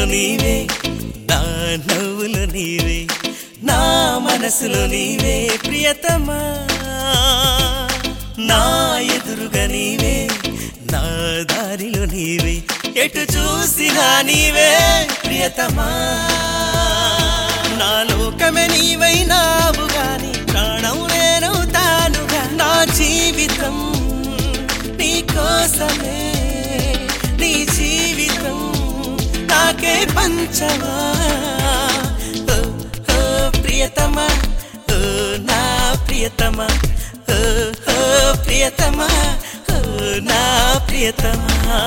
నీవే నా నవ్వులు నీవే నా మనసులో నీవే ప్రియతమా నా ఎదురుగా నీవే నా దారిలో నీవే ఎటు చూసినా నీవే ప్రియతమా నా లోకమే నీవైనావు గాని ప్రాణం నేనవుతానుగా నా జీవితం నీ కోసమే నీ జీవితం నాకే పంచవా ఓ, ఓ, ప్రియతమా ఓ, నా ప్రియతమా ఓ, ఓ, ప్రియతమా ఓ, నా ప్రియతమా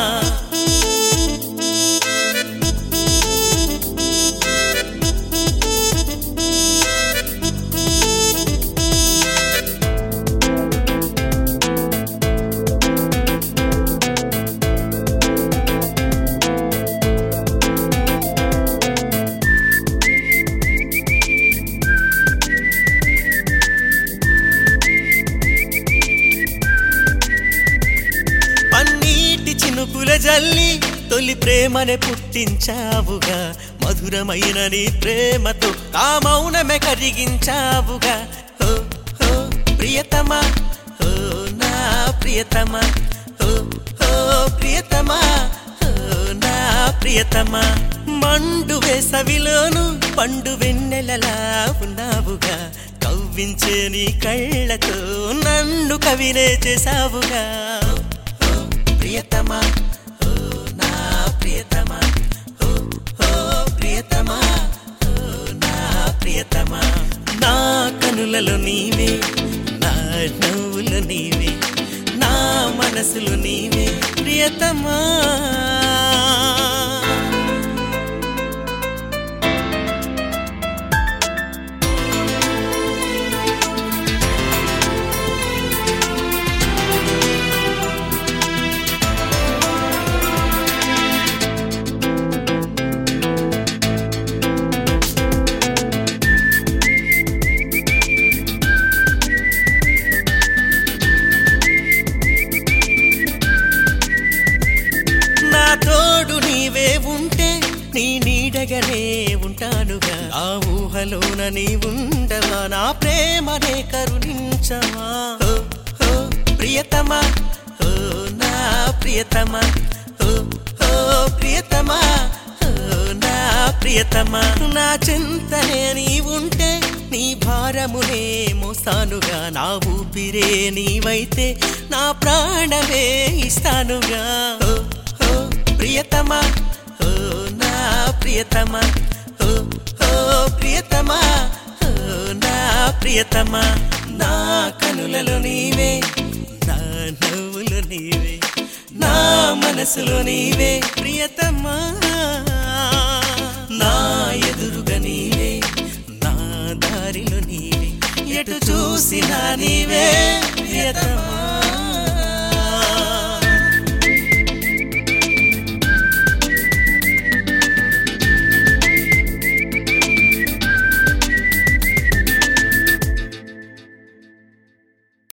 పన్నీటి చినుకుల జల్లి తొలి ప్రేమనే పుట్టించావుగా మధురమైన నీ ప్రేమతో ఆ మౌనమే కరిగించావుగా ఓ ఓ ప్రియతమా ఓ నా ప్రియతమా ఓ ఓ ప్రియతమా ఓ నా ప్రియతమా మండు వేసవిలోను పండు వెన్నెలలా ఉన్నావుగా కవ్వించే నీ కళ్ళతో నన్ను కవినే చేసావుగా ఓ ప్రియతమా ఓ నా ప్రియతమా ఓ ఓ ప్రియతమా ఓ నా ప్రియతమా నా కనులలో నీవే నా నవ్వులు నీవే నా మనసులు నీవే ప్రియతమా నా తోడు నీవే ఉంటే నీ నీడగనే ఉంటానుగా ఆ ఊహలోన నీ ఉండవా నా ప్రేమనే కరుణించవా ఓ, ఓ, ప్రియతమా ఓ నా ప్రియతమా ఓ ఓ ప్రియతమా ఓ నా ప్రియతమా నా చింతనే నీ ఉంటే నీ భారమునే మోస్తానుగా నా ఊపిరే నీవైతే నా ప్రాణమే ఇస్తానుగా ఓ ఓ ప్రియతమా ఓ నా ప్రియతమా ఓ ఓ ప్రియతమా ఓ నా ప్రియతమా నా కనులలో నీవే నా నవ్వులు నీవే నా మనసులో నీవే ప్రియతమా నా ఎదురుగా నీవే నా దారిలో నీవే ఎటు చూసినా నీవే ప్రియతమా